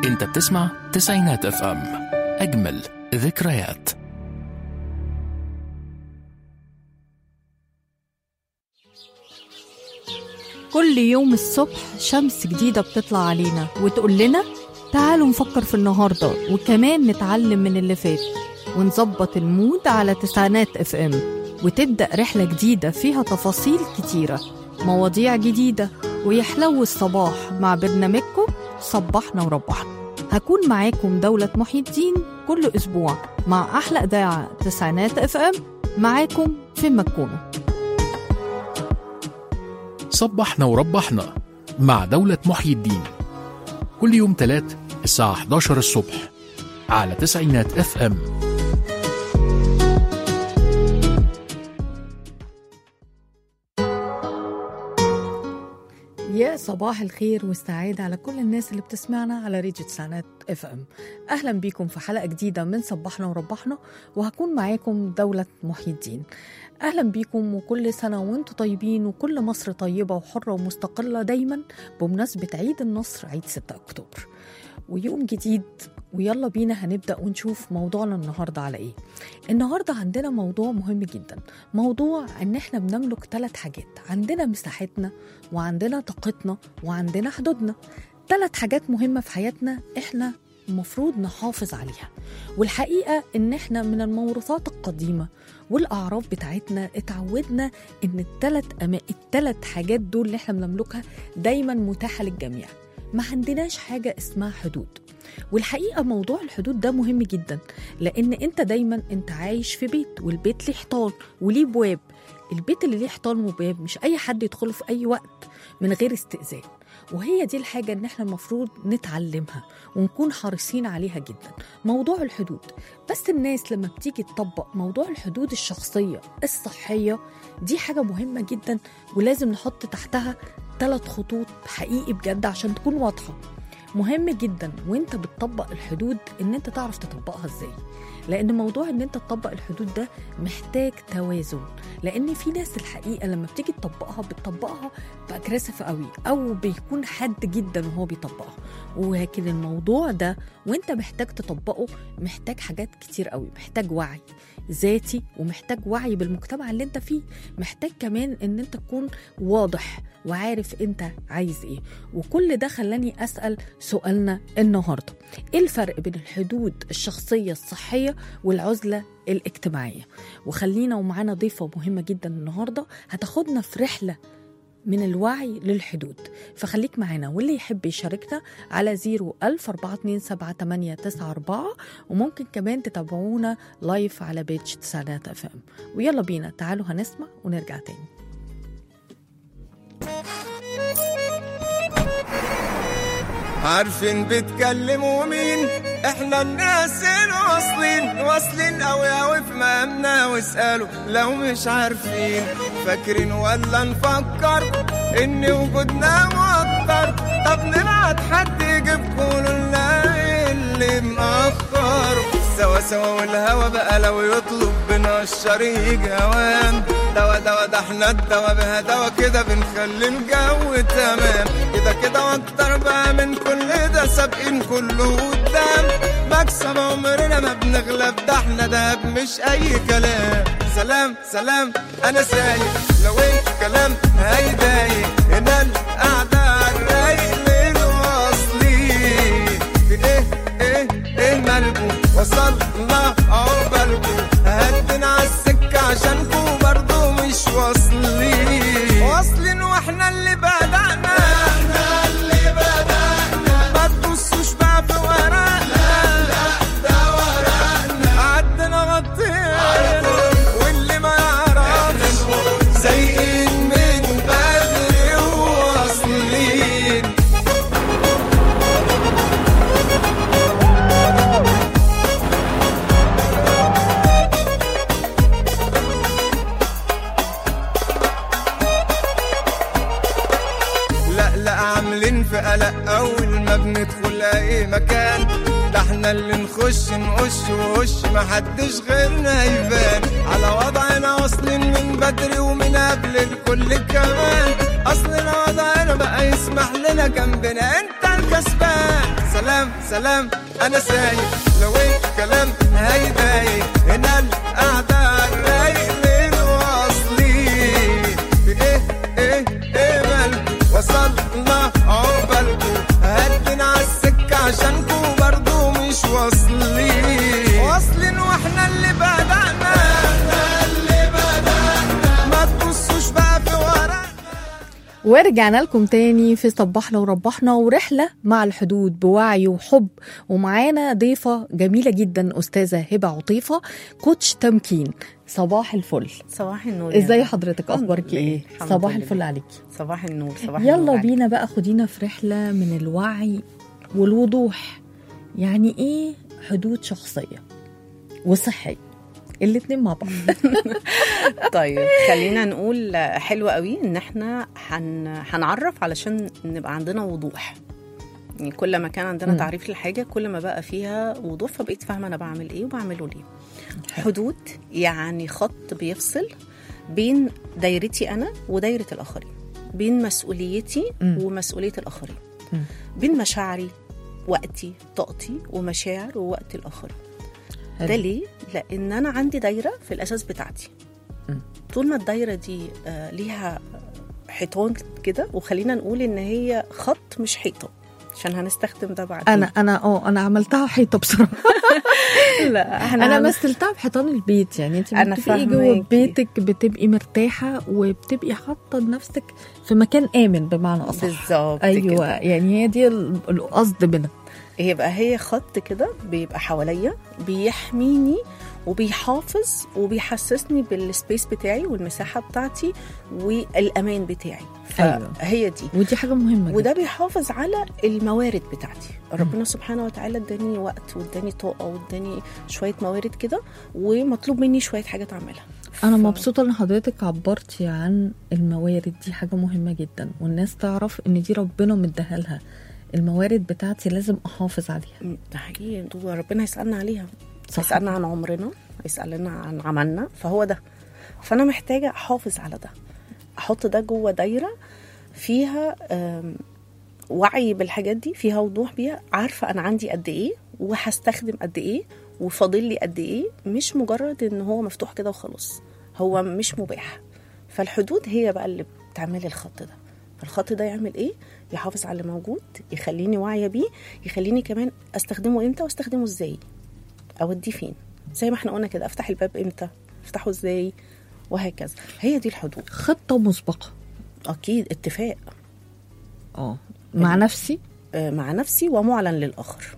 انت بتسمع تسعينات اف ام اجمل ذكريات كل يوم الصبح شمس جديدة بتطلع علينا وتقول لنا تعالوا نفكر في النهاردة وكمان نتعلم من اللي فات ونظبط المود على تسعينات اف ام وتبدأ رحلة جديدة فيها تفاصيل كتيرة مواضيع جديدة ويحلو الصباح مع برنامجكم صبحنا وربحنا هكون معاكم دولة محي الدين كل أسبوع مع أحلى إذاعة تسعينات اف ام معاكم في مكونة صبحنا وربحنا مع دولة محيي الدين كل يوم تلات الساعة 11 الصبح على تسعينات اف ام يا صباح الخير والسعادة على كل الناس اللي بتسمعنا على راديو تسعينات اف ام اهلا بيكم في حلقة جديدة من صبحنا وربحنا وهكون معاكم دولة محي الدين اهلا بيكم وكل سنة وانتم طيبين وكل مصر طيبة وحرة ومستقلة دايما بمناسبة عيد النصر عيد 6 اكتوبر ويوم جديد ويلا بينا هنبدأ ونشوف موضوعنا النهاردة على ايه النهاردة عندنا موضوع مهم جدا موضوع ان احنا بنملك ثلاث حاجات عندنا مساحتنا وعندنا طاقتنا وعندنا حدودنا ثلاث حاجات مهمة في حياتنا احنا المفروض نحافظ عليها والحقيقة ان احنا من الموروثات القديمة والاعراف بتاعتنا اتعودنا ان الثلاث أما... الثلاث حاجات دول اللي احنا بنملكها دايما متاحة للجميع ما عندناش حاجة اسمها حدود والحقيقة موضوع الحدود ده مهم جدا لأن أنت دايما أنت عايش في بيت والبيت ليه حيطان وليه بواب البيت اللي ليه حيطان وباب مش أي حد يدخله في أي وقت من غير استئذان وهي دي الحاجة إن إحنا المفروض نتعلمها ونكون حريصين عليها جدا موضوع الحدود بس الناس لما بتيجي تطبق موضوع الحدود الشخصية الصحية دي حاجة مهمة جدا ولازم نحط تحتها ثلاث خطوط حقيقي بجد عشان تكون واضحة مهم جدا وانت بتطبق الحدود ان انت تعرف تطبقها ازاي لان موضوع ان انت تطبق الحدود ده محتاج توازن لان في ناس الحقيقه لما بتيجي تطبقها بتطبقها باجريسيف قوي او بيكون حد جدا وهو بيطبقها ولكن الموضوع ده وانت محتاج تطبقه محتاج حاجات كتير قوي محتاج وعي ذاتي ومحتاج وعي بالمجتمع اللي انت فيه محتاج كمان ان انت تكون واضح وعارف انت عايز ايه وكل ده خلاني اسال سؤالنا النهارده ايه الفرق بين الحدود الشخصيه الصحيه والعزله الاجتماعيه وخلينا ومعانا ضيفه مهمه جدا النهارده هتاخدنا في رحله من الوعي للحدود فخليك معانا واللي يحب يشاركنا على 01000 427 وممكن كمان تتابعونا لايف على بيج تسعينات اف ام ويلا بينا تعالوا هنسمع ونرجع تاني عارفين بتكلموا مين احنا الناس الواصلين واصلين اوي اوي في مقامنا واسألوا لو مش عارفين فاكرين ولا نفكر ان وجودنا موتر طب نبعت حد يجيبكوا لنا اللي مأخر سوا سوا والهوا بقى لو يطلب بنا الشريك هوام دوا دوا ده احنا الدوا بها دوا كده بنخلي الجو تمام كده كده واكتر بقى من كل ده سابقين كله قدام مكسب عمرنا ما بنغلب ده احنا ده مش اي كلام سلام سلام انا سايق لو الكلام هيضايق هنا القعده على الرايق للواصلين في ايه ايه ايه مالكم وصلنا عقبالكم هدنا على السكه عشانكم برضو مش واصلين واصلين واحنا اللي بدأنا احنا اللي بدأنا ما تبصوش بقى في ورقنا لا ده ورقنا عدنا غطينا واللي ما يعرفش زيين من بدري واصلين لا لا عاملين في قلق اول ما بندخل اي مكان ده احنا اللي نخش نقش ووش محدش غيرنا يبان على وضعنا واصلين من بدري ومن قبل الكل كمان اصلنا وضعنا بقى يسمح لنا جنبنا انت الكسبان سلام سلام سلام انا سايق لو الكلام هيضايق هنا القعدة الرايق من واصلين ايه ايه ايه مال وصلنا عقبالكم هدنا عالسكة عشانكم برضو مش واصلين واصلين واحنا اللي بدأنا اللي بدأنا ما تبصوش بقى في ورقنا ورجعنا لكم تاني في صبحنا وربحنا ورحلة مع الحدود بوعي وحب ومعانا ضيفة جميلة جدا أستاذة هبة عطيفة كوتش تمكين صباح الفل صباح النور يا ازاي رب. حضرتك الحمد اخبارك لله. ايه الحمد صباح لله. الفل عليكي صباح النور صباح النور يلا عليك. بينا بقى خدينا في رحلة من الوعي والوضوح يعني ايه حدود شخصية وصحية الاتنين مع بعض طيب خلينا نقول حلو قوي ان احنا هن... هنعرف علشان نبقى عندنا وضوح يعني كل ما كان عندنا مم. تعريف للحاجه كل ما بقى فيها وضوح فبقيت فاهمه انا بعمل ايه وبعمله ليه حدود يعني خط بيفصل بين دايرتي انا ودايره الاخرين بين مسؤوليتي مم. ومسؤوليه الاخرين مم. بين مشاعري وقتي طاقتي ومشاعر ووقت الاخرين ده حلو. ليه؟ لأن أنا عندي دايرة في الأساس بتاعتي مم. طول ما الدايرة دي آه، ليها حيطان كده وخلينا نقول إن هي خط مش حيطة عشان هنستخدم ده بعدين انا انا اه انا عملتها حيطه بصراحه لا احنا انا هن- مثلتها بحيطان البيت يعني انت أنا بتبقي جوه فاهماكي. بيتك بتبقي مرتاحه وبتبقي حاطه لنفسك في مكان امن بمعنى اصح بالظبط ايوه كده. يعني هي دي ال- القصد منها يبقى هي خط كده بيبقى حواليا بيحميني وبيحافظ وبيحسسني بالسبيس بتاعي والمساحة بتاعتي والأمان بتاعي أيوة. فهي دي ودي حاجه مهمه جدا وده بيحافظ على الموارد بتاعتي ربنا سبحانه وتعالى اداني وقت واداني طاقه واداني شويه موارد كده ومطلوب مني شويه حاجات اعملها انا ف- مبسوطه ان حضرتك عبرتي عن الموارد دي حاجه مهمه جدا والناس تعرف ان دي ربنا مديها لها الموارد بتاعتي لازم احافظ عليها ده حقيقي هو ربنا هيسالنا عليها صح. هيسالنا عن عمرنا هيسالنا عن عملنا فهو ده فانا محتاجه احافظ على ده احط ده جوه دايره فيها آم، وعي بالحاجات دي فيها وضوح بيها عارفه انا عندي قد ايه وهستخدم قد ايه وفاضل لي قد ايه مش مجرد ان هو مفتوح كده وخلاص هو مش مباح فالحدود هي بقى اللي بتعمل الخط ده فالخط ده يعمل ايه يحافظ على اللي موجود يخليني واعيه بيه يخليني كمان استخدمه امتى واستخدمه ازاي اوديه فين زي ما احنا قلنا كده افتح الباب امتى افتحه ازاي وهكذا هي دي الحدود خطه مسبقه اكيد اتفاق اه مع نفسي آه، مع نفسي ومعلن للاخر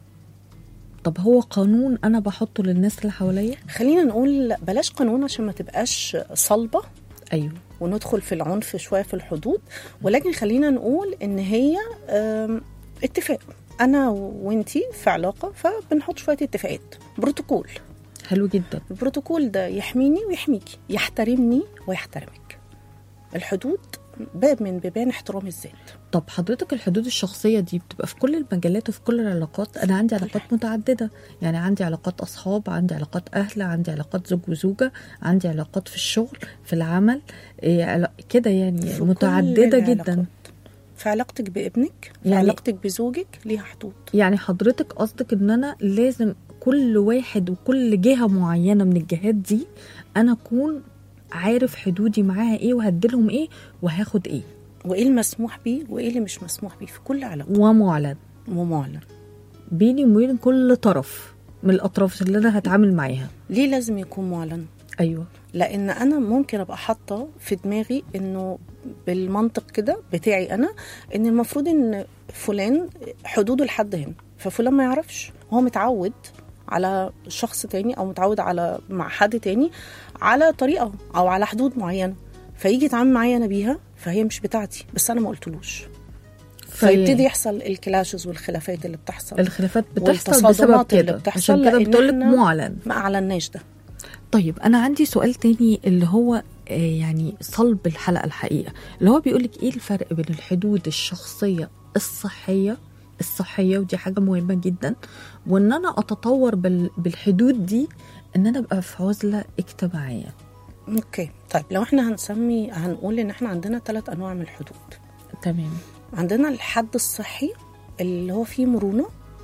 طب هو قانون انا بحطه للناس اللي حواليا خلينا نقول لا، بلاش قانون عشان ما تبقاش صلبه ايوه وندخل في العنف شويه في الحدود ولكن خلينا نقول ان هي آم، اتفاق انا وانتي في علاقه فبنحط شويه اتفاقات بروتوكول حلو جدا البروتوكول ده يحميني ويحميكي يحترمني ويحترمك الحدود باب من بيبان احترام الذات طب حضرتك الحدود الشخصية دي بتبقى في كل المجالات وفي كل العلاقات أنا عندي علاقات متعددة يعني عندي علاقات أصحاب عندي علاقات أهل عندي علاقات زوج وزوجة عندي علاقات في الشغل في العمل إيه علا- كده يعني في كل متعددة العلاقات. جدا في علاقتك بابنك في يعني- علاقتك بزوجك ليها حدود يعني حضرتك قصدك إن أنا لازم كل واحد وكل جهة معينة من الجهات دي أنا أكون عارف حدودي معاها إيه وهديلهم إيه وهاخد إيه وايه المسموح بيه وايه اللي مش مسموح بيه في كل علاقه ومعلن ومعلن بيني وبين كل طرف من الأطراف اللي أنا هتعامل معاها ليه لازم يكون معلن أيوه لان انا ممكن ابقى حاطه في دماغي انه بالمنطق كده بتاعي انا ان المفروض ان فلان حدوده لحد هنا ففلان ما يعرفش هو متعود على شخص تاني او متعود على مع حد تاني على طريقه او على حدود معينه فيجي يتعامل معايا انا بيها فهي مش بتاعتي بس انا ما قلتلوش فيبتدي يحصل الكلاشز والخلافات اللي بتحصل الخلافات بتحصل بسبب والتصادمات اللي كده بتحصل عشان كده لأن بتقولك إحنا معلن ما اعلناش ده طيب انا عندي سؤال تاني اللي هو آه، يعني صلب الحلقه الحقيقه اللي هو بيقولك ايه الفرق بين الحدود الشخصيه الصحيه الصحيه ودي حاجه مهمه جدا وان انا اتطور بال- بالحدود دي ان انا ابقى في عزله اجتماعيه اوكي طيب لو احنا هنسمي هنقول ان احنا عندنا ثلاث انواع من الحدود تمام عندنا الحد الصحي اللي هو فيه مرونه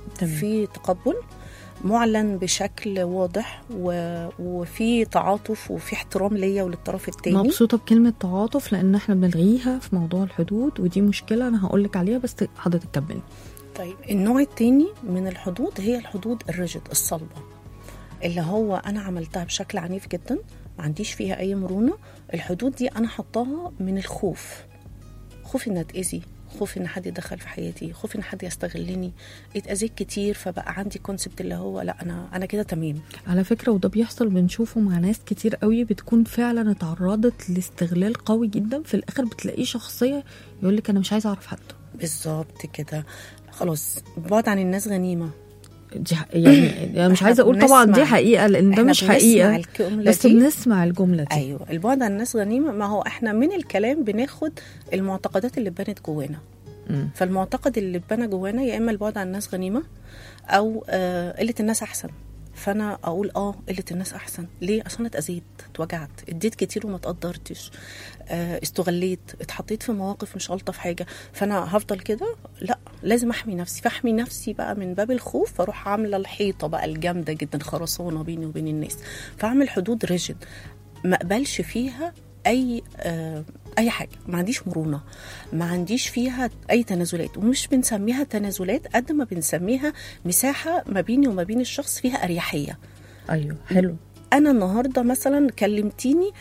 تمام. في تقبل معلن بشكل واضح و... وفي تعاطف وفي احترام ليا وللطرف التاني مبسوطه بكلمه تعاطف لان احنا بنلغيها في موضوع الحدود ودي مشكله انا هقول لك عليها بس حضرتك كملي طيب النوع التاني من الحدود هي الحدود الريجيد الصلبة اللي هو أنا عملتها بشكل عنيف جدا ما عنديش فيها أي مرونة الحدود دي أنا حطاها من الخوف خوف إن أتأذي خوف إن حد يدخل في حياتي خوف إن حد يستغلني اتأذيت كتير فبقى عندي كونسبت اللي هو لا أنا أنا كده تمام على فكرة وده بيحصل بنشوفه مع ناس كتير قوي بتكون فعلا اتعرضت لاستغلال قوي جدا في الآخر بتلاقيه شخصية يقول لك أنا مش عايزة أعرف حد بالظبط كده خلاص بعد عن الناس غنيمة دي ح- يعني أنا مش إحنا عايزة أقول طبعا دي بنسمع- حقيقة لأن ده إحنا مش بنسمع حقيقة الجملة بس دي. بنسمع الجملة دي ايوه البعد عن الناس غنيمه ما هو احنا من الكلام بناخد المعتقدات اللي اتبنت جوانا مم. فالمعتقد اللي اتبنى جوانا يا اما البعد عن الناس غنيمه او آه قله الناس احسن فانا اقول اه قله الناس احسن ليه عشان اتاذيت اتوجعت اديت كتير وما تقدرتش آه استغليت اتحطيت في مواقف مش الطف حاجه فانا هفضل كده لا لازم احمي نفسي فاحمي نفسي بقى من باب الخوف فاروح عامله الحيطه بقى الجامده جدا خرسانه بيني وبين الناس فاعمل حدود ريجيد ما اقبلش فيها اي آه اي حاجه ما عنديش مرونه ما عنديش فيها اي تنازلات ومش بنسميها تنازلات قد ما بنسميها مساحه ما بيني وما بين الشخص فيها اريحيه أيوه حلو انا النهارده مثلا كلمتيني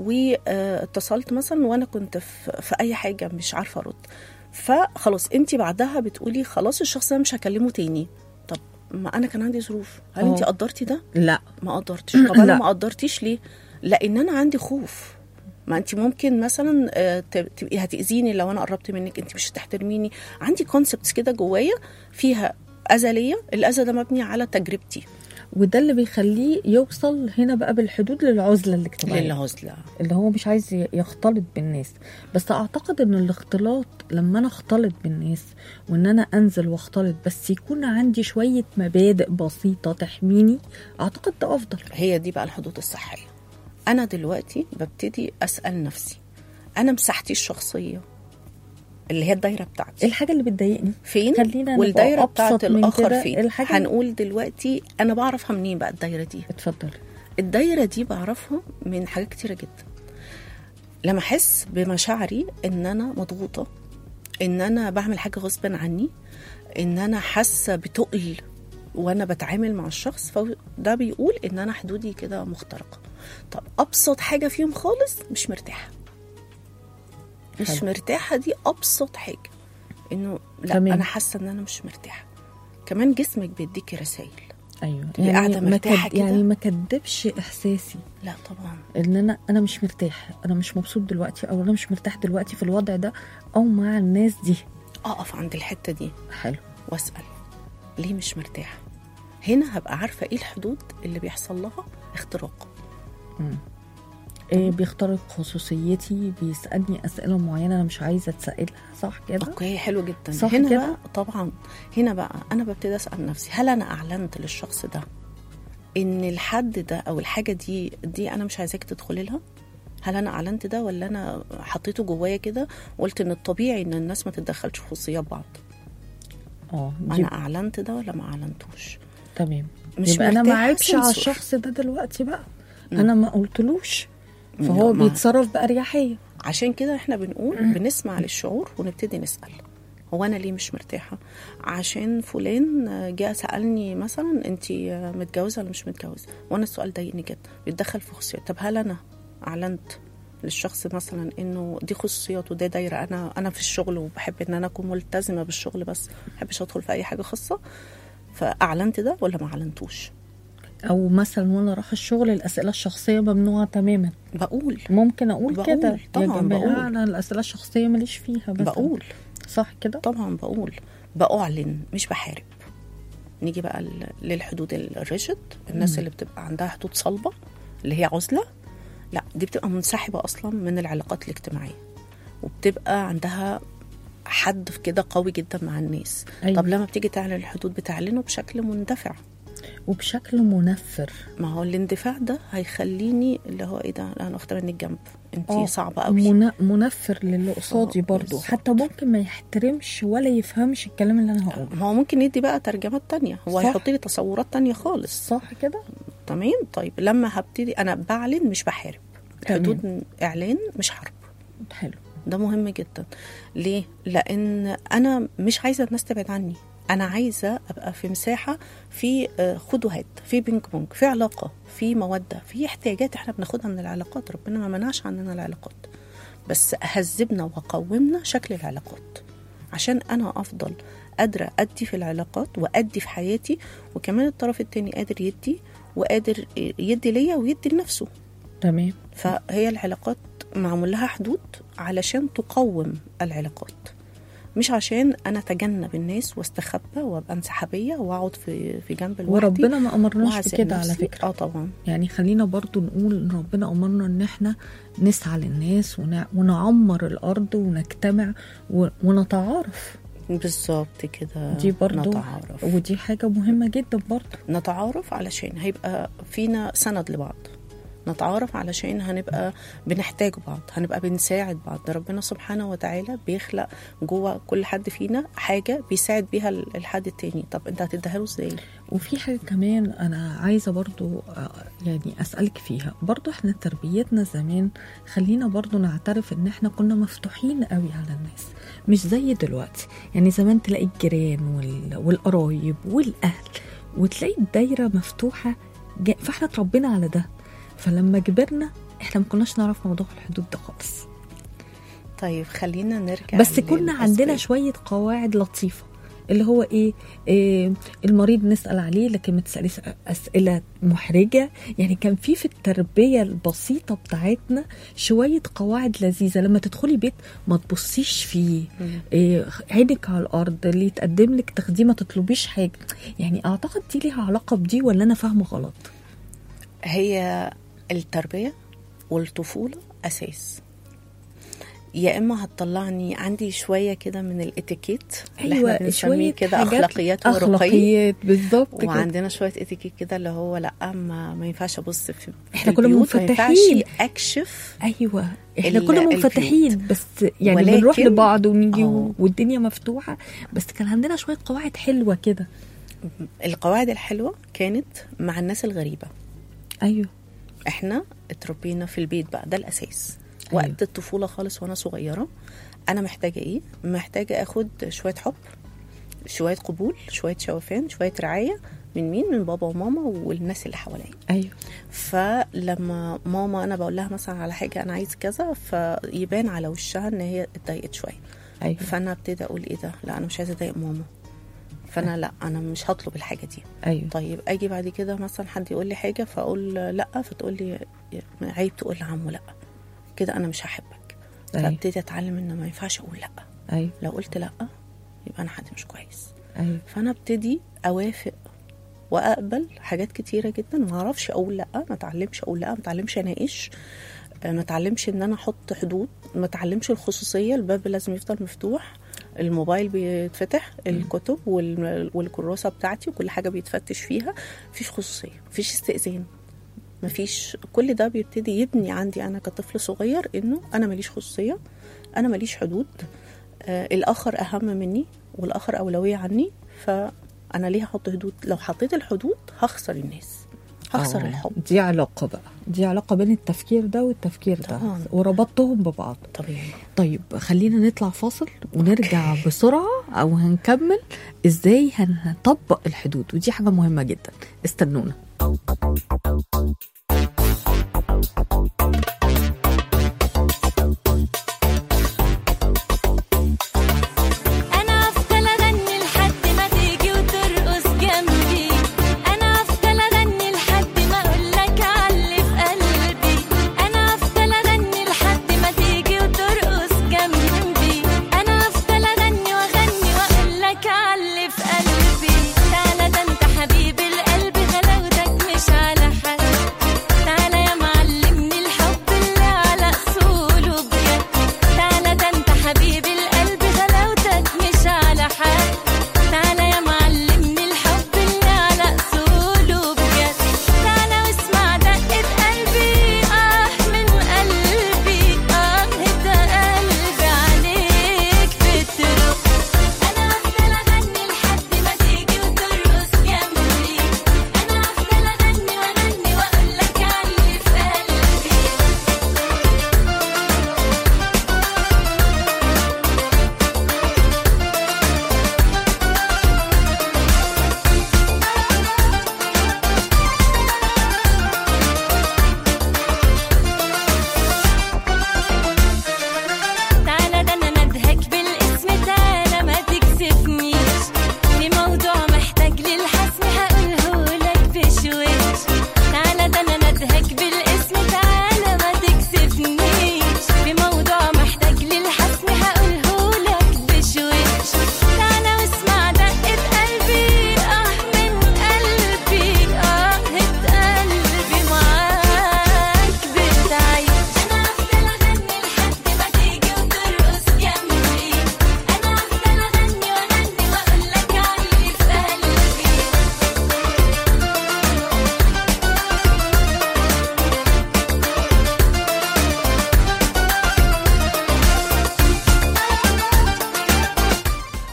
واتصلت مثلا وانا كنت في, في اي حاجه مش عارفه ارد فخلاص انت بعدها بتقولي خلاص الشخص ده مش هكلمه تاني طب ما انا كان عندي ظروف هل انت أه. قدرتي ده لا ما قدرتش طب انا لا. ما قدرتيش ليه لان انا عندي خوف ما انت ممكن مثلا آه، ت- تبقي هتاذيني لو انا قربت منك انت مش هتحترميني عندي كونسبتس كده جوايا فيها اذى ليا الاذى ده مبني على تجربتي وده اللي بيخليه يوصل هنا بقى بالحدود للعزلة الاجتماعية للعزله اللي هو مش عايز ي- يختلط بالناس بس اعتقد ان الاختلاط لما انا اختلط بالناس وان انا انزل واختلط بس يكون عندي شوية مبادئ بسيطة تحميني اعتقد ده افضل هي دي بقى الحدود الصحيه انا دلوقتي ببتدي اسال نفسي انا مساحتي الشخصيه اللي هي الدايره بتاعتي ايه الحاجة اللي بتضايقني فين خلينا نبقى والدايره أبسط بتاعت من الاخر كده. فين الحاجة- هنقول دلوقتي انا بعرفها منين بقى الدايره دي اتفضل الدايره دي بعرفها من حاجات كتيره جدا لما احس بمشاعري ان انا مضغوطه ان انا بعمل حاجه غصب عني ان انا حاسه بتقل وانا بتعامل مع الشخص فده بيقول ان انا حدودي كده مخترقه طب ابسط حاجه فيهم خالص مش مرتاحه مش حلو. مرتاحه دي ابسط حاجه انه لا تمام. انا حاسه ان انا مش مرتاحه كمان جسمك بيديكي رسائل ايوه تبقي قاعدة ما مرتاحة كد- يعني كده؟ ما كدبش احساسي لا طبعا ان انا انا مش مرتاح انا مش مبسوط دلوقتي او انا مش مرتاح دلوقتي في الوضع ده او مع الناس دي اقف عند الحته دي حلو واسال ليه مش مرتاحه هنا هبقى عارفه ايه الحدود اللي بيحصل لها اختراق إيه بيخترق خصوصيتي بيسألني أسئلة معينة أنا مش عايزة أتسألها صح كده؟ اوكي حلو جدا صح هنا كده؟ بقى طبعا هنا بقى انا ببتدي اسال نفسي هل انا اعلنت للشخص ده ان الحد ده او الحاجه دي دي انا مش عايزاك تدخلي لها هل انا اعلنت ده ولا انا حطيته جوايا كده وقلت ان الطبيعي ان الناس ما تتدخلش في خصوصيات بعض اه دي انا اعلنت ده ولا ما اعلنتوش تمام مش يبقى أنا ما مرتاحة عيبش على سنسور. الشخص ده دلوقتي بقى أنا ما قلتلوش فهو لا، ما- بيتصرف بأريحية عشان كده احنا بنقول بنسمع للشعور ونبتدي نسال هو انا ليه مش مرتاحه عشان فلان جاء سالني مثلا انت متجوزه ولا مش متجوزه وانا السؤال ضايقني جدا بيتدخل في خصوصيات طب هل انا اعلنت للشخص مثلا انه دي خصوصيات وده دايره انا انا في الشغل وبحب ان انا اكون ملتزمه بالشغل بس ما بحبش ادخل في اي حاجه خاصه فاعلنت ده ولا ما اعلنتوش أو مثلا وأنا رايحة الشغل الأسئلة الشخصية ممنوعة تماما بقول ممكن أقول بقول، كده يا طبعاً جماعة بقول. أنا الأسئلة الشخصية ماليش فيها مثلا بقول صح كده؟ طبعا بقول بأعلن مش بحارب نيجي بقى ل- للحدود الريجيد الناس اللي بتبقى عندها حدود صلبة اللي هي عزلة لا دي بتبقى منسحبة أصلا من العلاقات الاجتماعية وبتبقى عندها حد كده قوي جدا مع الناس أيوة. طب لما بتيجي تعلن الحدود بتعلنه بشكل مندفع وبشكل منفر ما هو الاندفاع ده هيخليني اللي هو ايه ده لا انا واخده منك جنب انت آه، صعبه قوي من- منفر للي قصادي آه، برضو بالظبط. حتى ممكن ما يحترمش ولا يفهمش الكلام اللي انا هقوله ما هو ممكن يدي بقى ترجمات تانية هو صح. هيحط لي تصورات تانية خالص صح كده تمام طيب لما هبتدي انا بعلن مش بحارب تمام. حدود اعلان مش حرب حلو ده مهم جدا ليه لان انا مش عايزه الناس تبعد عني انا عايزه ابقى في مساحه في آه، خد وهات في بينج بونج في علاقه في موده في احتياجات احنا بناخدها من العلاقات ربنا ما منعش عننا العلاقات بس هذبنا وقومنا شكل العلاقات عشان انا افضل قادره ادي في العلاقات وادي في حياتي وكمان الطرف التاني قادر يدي وقادر يدي ليا ويدي لنفسه تمام فهي العلاقات معمول لها حدود علشان تقوم العلاقات مش عشان انا اتجنب الناس واستخبى وابقى انسحابيه واقعد في في جنب لوحدي وربنا ما امرناش وأعزل بكده على نفسي. فكره اه طبعا يعني خلينا برضو نقول ان ربنا امرنا ان احنا نسعى للناس ونع- ونعمر الارض ونجتمع و- ونتعارف بالظبط كده دي برضو نتعارف ودي حاجه مهمه جدا برضو نتعارف علشان هيبقى فينا سند لبعض نتعارف علشان هنبقى بنحتاج بعض هنبقى بنساعد بعض ده ربنا سبحانه وتعالى بيخلق جوه كل حد فينا حاجة بيساعد بيها الحد التاني طب انت هتديها له ازاي وفي حاجة كمان أنا عايزة برضو آه، يعني أسألك فيها برضو إحنا تربيتنا زمان خلينا برضو نعترف إن إحنا كنا مفتوحين قوي على الناس مش زي دلوقتي يعني زمان تلاقي الجيران وال... والقرايب والأهل وتلاقي الدايرة مفتوحة جا... فإحنا اتربينا على ده فلما كبرنا إحنا ما كناش نعرف موضوع الحدود ده خالص طيب خلينا نرجع بس كنا للأسباب. عندنا شوية قواعد لطيفة اللي هو ايه, إيه المريض نسأل عليه لكن ما تسأليش أسئلة محرجة يعني كان في في التربية البسيطة بتاعتنا شوية قواعد لذيذة لما تدخلي بيت ما تبصيش فيه إيه عينك على الأرض اللي يتقدم لك تاخديه ما تطلبيش حاجة يعني أعتقد دي ليها علاقة بدي ولا أنا فاهمة غلط هي التربية والطفولة أساس يا إما هتطلعني عندي شوية كده من الاتيكيت اللي احنا بنسميه كده حاجات- أخلاقيات ورقي أخلاقيات بالظبط كده. وعندنا شويه اتيكيت كده اللي هو لا ما, ما ينفعش ابص في إحنا في كنا البيوت، ما منفتحين. ينفعش اكشف ايوه احنا ال- كنا البيوت. منفتحين بس يعني ولكن- بنروح لبعض ونيجي آه. والدنيا مفتوحه بس كان عندنا شويه قواعد حلوه كده القواعد الحلوه كانت مع الناس الغريبه ايوه احنا اتربينا في البيت بقى ده الاساس أيوة. وقت الطفوله خالص وانا صغيره انا محتاجه ايه محتاجه اخد شويه حب شويه قبول شويه شوفان شويه رعايه من مين من بابا وماما والناس اللي حواليا ايوه فلما ماما انا بقول لها مثلا على حاجه انا عايز كذا فيبان على وشها ان هي اتضايقت شويه ايوه فانا ابتدي اقول ايه ده لا انا مش عايزه اضايق ماما فانا لا انا مش هطلب الحاجه دي ايوه طيب اجي بعد كده مثلا حد يقول لي حاجه فاقول لا فتقول لي عيب تقول لعمو لا كده انا مش هحبك أيوة. فابتدي اتعلم ان ما ينفعش اقول لا ايوه لو قلت لا يبقى انا حد مش كويس ايوه فانا ابتدي اوافق واقبل حاجات كتيره جدا ما اعرفش اقول لا ما اتعلمش اقول لا ما اتعلمش اناقش آه، ما اتعلمش ان انا احط حدود ما اتعلمش الخصوصيه الباب لازم يفضل مفتوح الموبايل بيتفتح الكتب وال- والكراسه بتاعتي وكل حاجه بيتفتش فيها مفيش خصوصيه مفيش استئذان مفيش كل ده بيبتدي يبني عندي انا كطفل صغير انه انا ماليش خصوصيه انا ماليش حدود آه الاخر اهم مني والاخر اولويه عني فانا ليه احط حدود لو حطيت الحدود هخسر الناس هخسر آه، الحب دي علاقه بقى دي علاقه بين التفكير ده والتفكير ده طبعاً. وربطتهم ببعض طبيعي طيب خلينا نطلع فاصل ونرجع بسرعه او هنكمل ازاي هنطبق الحدود ودي حاجه مهمه جدا استنونا انا افضل اغني لحد ما تيجي وترقص جنبي انا افضل اغني لحد ما اقولك علي في قلبي انا افضل اغني لحد ما تيجي وترقص جنبي انا افضل اغني واغني واقولك علي في قلبي تعالى ده انت حبيب القلب غلاوتك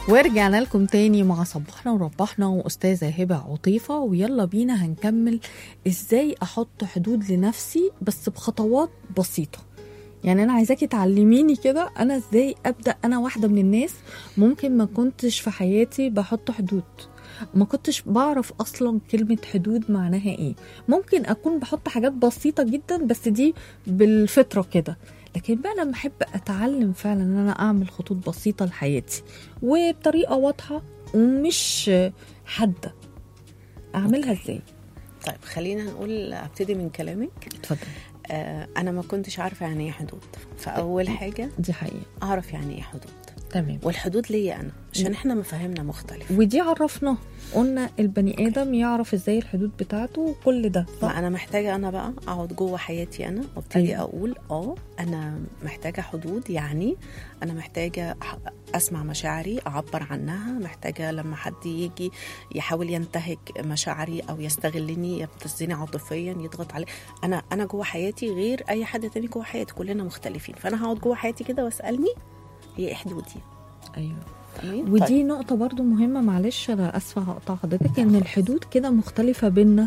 ورجعنا لكم تاني مع صبحنا وربحنا وأستاذة هبة عطيفة ويلا بينا هنكمل إزاي أحط حدود لنفسي بس بخطوات بسيطة يعني أنا عايزاكي تعلميني كده أنا إزاي أبدأ أنا واحدة من الناس ممكن ما كنتش في حياتي بحط حدود ما كنتش بعرف اصلا كلمه حدود معناها ايه ممكن اكون بحط حاجات بسيطه جدا بس دي بالفطره كده لكن بقى لما احب اتعلم فعلا ان انا اعمل خطوط بسيطه لحياتي وبطريقه واضحه ومش حاده اعملها ازاي طيب خلينا نقول ابتدي من كلامك اتفضل آه انا ما كنتش عارفه يعني ايه حدود فاول حاجه دي حقيقه اعرف يعني ايه حدود تمام والحدود ليا انا عشان احنا مفاهيمنا مختلف ودي عرفناه قلنا البني ادم يعرف ازاي الحدود بتاعته وكل ده صح ما انا محتاجه انا بقى اقعد جوه حياتي انا وابتدي أيوة. اقول اه انا محتاجه حدود يعني انا محتاجه أح- اسمع مشاعري اعبر عنها محتاجه لما حد يجي يحاول ينتهك مشاعري او يستغلني يبتزني عاطفيا يضغط علي انا انا جوه حياتي غير اي حد تاني جوه حياتي كلنا مختلفين فانا هقعد جوه حياتي كده واسالني هي ايه حدودي ايوه تمام ودي طيب. نقطة برضو مهمة معلش أنا آسفة هقطع حضرتك إن الحدود كده مختلفة بينا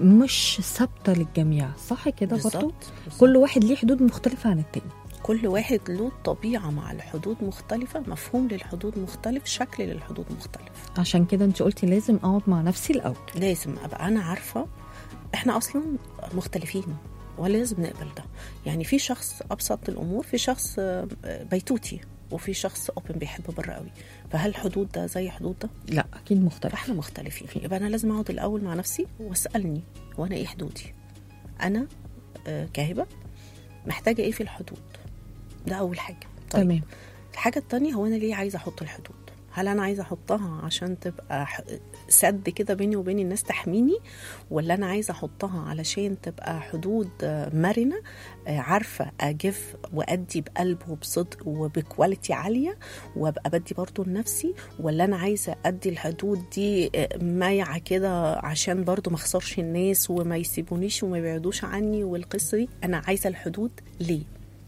مش ثابتة للجميع صح كده برضو؟ بالظبط بالظبط. كل واحد ليه حدود مختلفة عن التاني كل واحد له طبيعة مع الحدود مختلفة مفهوم للحدود مختلف شكل للحدود مختلف عشان كده انت قلتي لازم اقعد مع نفسي الاول لازم أبقى أنا عارفة إحنا أصلا مختلفين ولازم نقبل ده يعني في شخص أبسط الأمور في شخص آه، بيتوتي وفي شخص اوبن بيحب بره قوي فهل حدود ده زي حدود ده لا اكيد مختلف فاحنا مختلفين يبقى انا لازم اقعد الاول مع نفسي واسالني وانا ايه حدودي انا آه، كهبه محتاجه ايه في الحدود ده اول حاجه طيب تمام الحاجة التانية هو أنا ليه عايزة أحط الحدود؟ هل أنا عايزة أحطها عشان تبقى ح- سد كده بيني وبين الناس تحميني ولا أنا عايزة أحطها علشان تبقى حدود آه، مرنة آه، عارفة أجف وأدي بقلب وبصدق وبكواليتي عالية وأبقى بدي برضو لنفسي ولا أنا عايزة أدي الحدود دي آه، مايعة كده عشان برضو ما أخسرش الناس وما يسيبونيش وما يبعدوش عني والقصة دي أنا عايزة الحدود ليه؟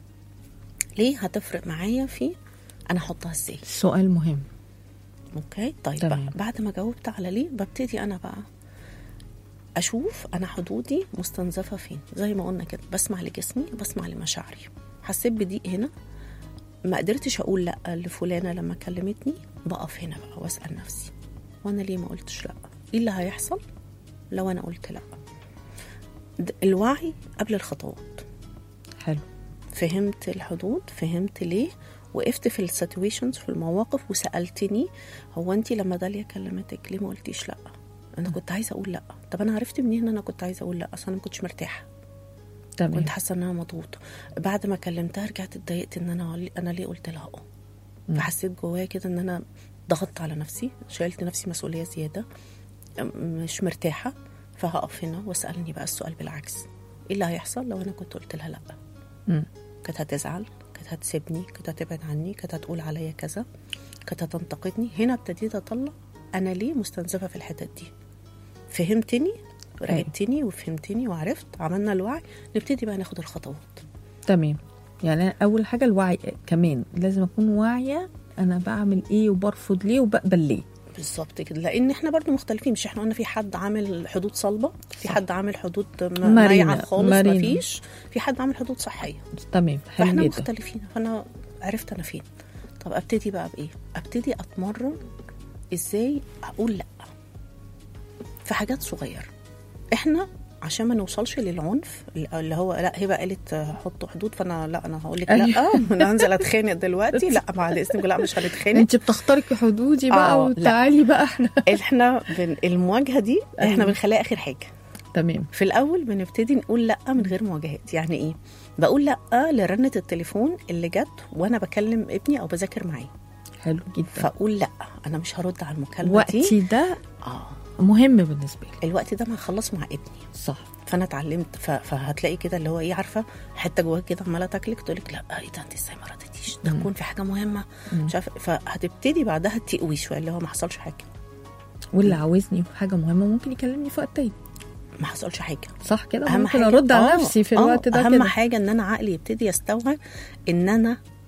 ليه هتفرق معايا في انا احطها ازاي سؤال مهم اوكي طيب تمام. بقى بعد ما جاوبت على ليه ببتدي انا بقى اشوف انا حدودي مستنزفه فين زي ما قلنا كده بسمع لجسمي بسمع لمشاعري حسيت بضيق هنا ما قدرتش اقول لا لفلانه لما كلمتني بقف هنا بقى واسال نفسي وانا ليه ما قلتش لا ايه اللي هيحصل لو انا قلت لا د- الوعي قبل الخطوات حلو فهمت الحدود فهمت ليه وقفت في السيتويشنز في المواقف وسالتني هو انت لما داليا كلمتك ليه ما قلتيش لا انا كنت عايزه اقول لا طب انا عرفت منين ان انا كنت عايزه اقول لا اصلا انا ما كنتش مرتاحه تمام كنت حاسه ان انا مضغوطه بعد ما كلمتها رجعت اتضايقت ان انا انا ليه قلت لها اه مم. فحسيت جوايا كده ان انا ضغطت على نفسي شايلت نفسي مسؤوليه زياده م- مش مرتاحه فهقف هنا واسالني بقى السؤال بالعكس ايه اللي هيحصل لو انا كنت قلت لها لا مم. كانت هتزعل كانت هتسيبني كانت هتبعد عني كانت هتقول عليا كذا كانت هتنتقدني هنا ابتديت اطلع انا ليه مستنزفه في الحتت دي فهمتني راقبتني وفهمتني وعرفت عملنا الوعي نبتدي بقى ناخد الخطوات تمام يعني أنا اول حاجه الوعي كمان لازم اكون واعيه انا بعمل ايه وبرفض ليه وبقبل ليه بالظبط كده لان احنا برضو مختلفين مش احنا قلنا في حد عامل حدود صلبه في صح. حد عامل حدود م- مرنة، مايعه خالص مرنة. مفيش في حد عامل حدود صحيه تمام فاحنا حلو جدا مختلفين فانا عرفت انا فين طب ابتدي بقى بايه ابتدي اتمرن ازاي اقول لا في حاجات صغيره احنا عشان ما نوصلش للعنف اللي هو لا هبه قالت حطوا حدود فانا لا انا هقول لك لا أيوة. انا هنزل اتخانق دلوقتي لا بعد اذنك لا مش هنتخانق انت بتخترقي حدودي بقى آه، لا. وتعالي بقى احنا احنا بن المواجهه دي احنا أيوة. بنخليها اخر حاجه تمام في الاول بنبتدي نقول لا من غير مواجهات يعني ايه بقول لا لرنه التليفون اللي جت وانا بكلم ابني او بذاكر معاه حلو جدا فاقول لا انا مش هرد على المكالمه دي وقتي ده اه مهم بالنسبه لي الوقت ده ما هخلص مع ابني صح فانا اتعلمت ف... فهتلاقي كده اللي هو ايه عارفه حته جواك كده عماله تاكلك تقول لك لا ايه ده انت ازاي ما ردتيش ده مم. تكون في حاجه مهمه مم. مش عارفه فهتبتدي بعدها تقوي شويه اللي هو ما حصلش حاجه واللي عاوزني في حاجه مهمه ممكن يكلمني في وقت تاني ما حصلش حاجه صح كده اهم ممكن حاجه ارد على آه، نفسي في آه، الوقت ده اهم كده حاجه ان انا عقلي يبتدي يستوعب ان انا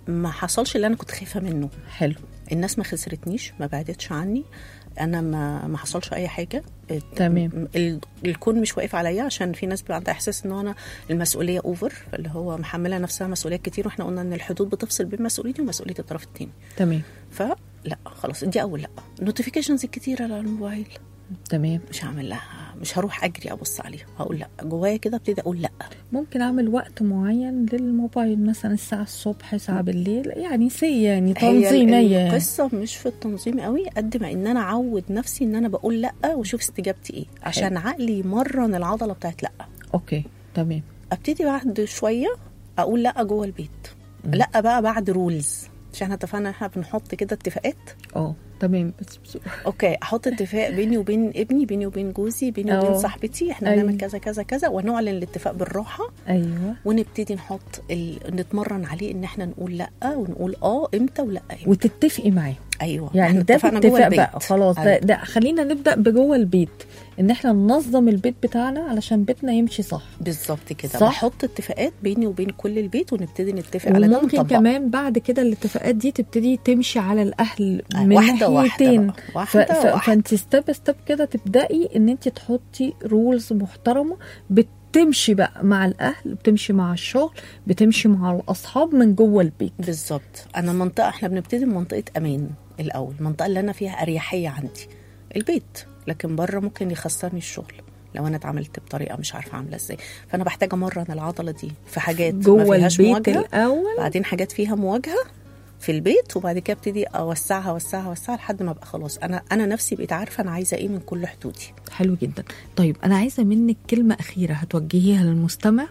ما حصلش اللي انا كنت خايفه منه حلو الناس ما خسرتنيش ما بعدتش عني انا ما ما حصلش اي حاجه تمام. ال- الكون مش واقف عليا عشان في ناس بيبقى عندها احساس ان انا المسؤوليه اوفر اللي هو محمله نفسها مسؤوليات كتير واحنا قلنا ان الحدود بتفصل بين مسؤوليتي ومسؤوليه الطرف الثاني تمام فلا خلاص دي اول لا النوتيفيكيشنز الكتيره على الموبايل تمام مش هعمل لها مش هروح اجري ابص عليها هقول لا جوايا كده ابتدي اقول لا ممكن اعمل وقت معين للموبايل مثلا الساعه الصبح ساعه بالليل يعني سي يعني تنظيميه هي يعني. القصه مش في التنظيم قوي قد ما ان انا اعود نفسي ان انا بقول لا واشوف استجابتي ايه عشان عقلي يمرن العضله بتاعت لا اوكي تمام ابتدي بعد شويه اقول لا جوه البيت لا بقى بعد رولز عشان احنا اتفقنا احنا بنحط كده اتفاقات اه تمام بس بس- اوكي احط اتفاق بيني وبين ابني بيني وبين جوزي بيني أه. وبين صاحبتي احنا أيوة. هنعمل كذا كذا كذا ونعلن الاتفاق بالراحه ايوه ونبتدي نحط ال... نتمرن عليه ان احنا نقول لا ونقول اه امتى ولا امتى وتتفقي معاه ايوه يعني إحنا ده اتفقنا جوه باتفاق البيت. بقى خلاص ده, أيوة. ده خلينا نبدا بجوه البيت ان احنا ننظم البيت بتاعنا علشان بيتنا يمشي صح بالظبط كده صح. بحط اتفاقات بيني وبين كل البيت ونبتدي نتفق على ده وممكن ونطبقه. كمان بعد كده الاتفاقات دي تبتدي تمشي على الاهل من واحدة واحدة ناحيتين بقى. واحدة واحدة. فانت ستيب ستيب كده تبداي ان انت تحطي رولز محترمه بتمشي بقى مع الاهل بتمشي مع الشغل بتمشي مع الاصحاب من جوه البيت بالظبط انا منطقه احنا بنبتدي بمنطقه امان الاول المنطقه اللي انا فيها اريحيه عندي البيت لكن بره ممكن يخسرني الشغل لو انا اتعاملت بطريقه مش عارفه عامله ازاي فانا بحتاج امرن العضله دي في حاجات ما جوه فيهاش البيت مواجهه الاول بعدين حاجات فيها مواجهه في البيت وبعد كده ابتدي اوسعها اوسعها اوسعها لحد ما ابقى خلاص انا انا نفسي بقيت عارفه انا عايزه ايه من كل حدودي حلو جدا طيب انا عايزه منك كلمه اخيره هتوجهيها للمستمع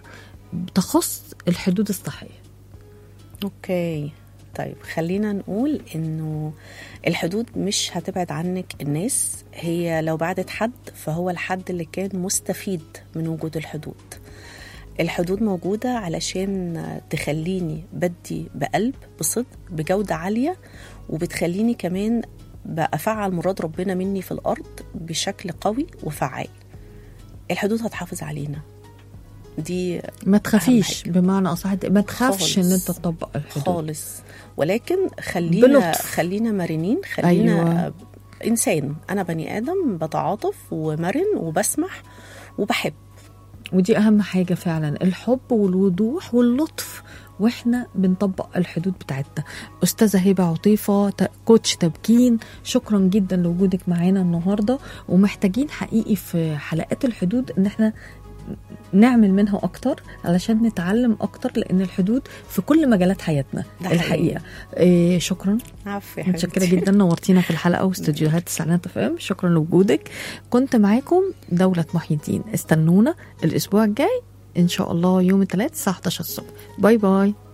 تخص الحدود الصحيه اوكي طيب خلينا نقول انه الحدود مش هتبعد عنك الناس هي لو بعدت حد فهو الحد اللي كان مستفيد من وجود الحدود الحدود موجودة علشان تخليني بدي بقلب بصدق بجودة عالية وبتخليني كمان بأفعل مراد ربنا مني في الأرض بشكل قوي وفعال الحدود هتحافظ علينا دي ما تخافيش حاجة. بمعنى اصح ما تخافش ان خالص. انت تطبق الحدود خالص ولكن خلينا بلطف. خلينا مرنين خلينا أيوة. أيوة. انسان انا بني ادم بتعاطف ومرن وبسمح وبحب ودي اهم حاجه فعلا الحب والوضوح واللطف واحنا بنطبق الحدود بتاعتنا استاذه هبه عطيفه ت- كوتش تبكين شكرا جدا لوجودك معانا النهارده ومحتاجين حقيقي في حلقات الحدود ان احنا نعمل منها اكتر علشان نتعلم اكتر لان الحدود في كل مجالات حياتنا ده حقيقي. الحقيقه إيه شكرا عفو يا متشكره حبيبتي. جدا نورتينا في الحلقه واستديوهات السعنات اف ام شكرا لوجودك كنت معاكم دوله محي الدين استنونا الاسبوع الجاي ان شاء الله يوم الثلاث الساعه 11 الصبح باي باي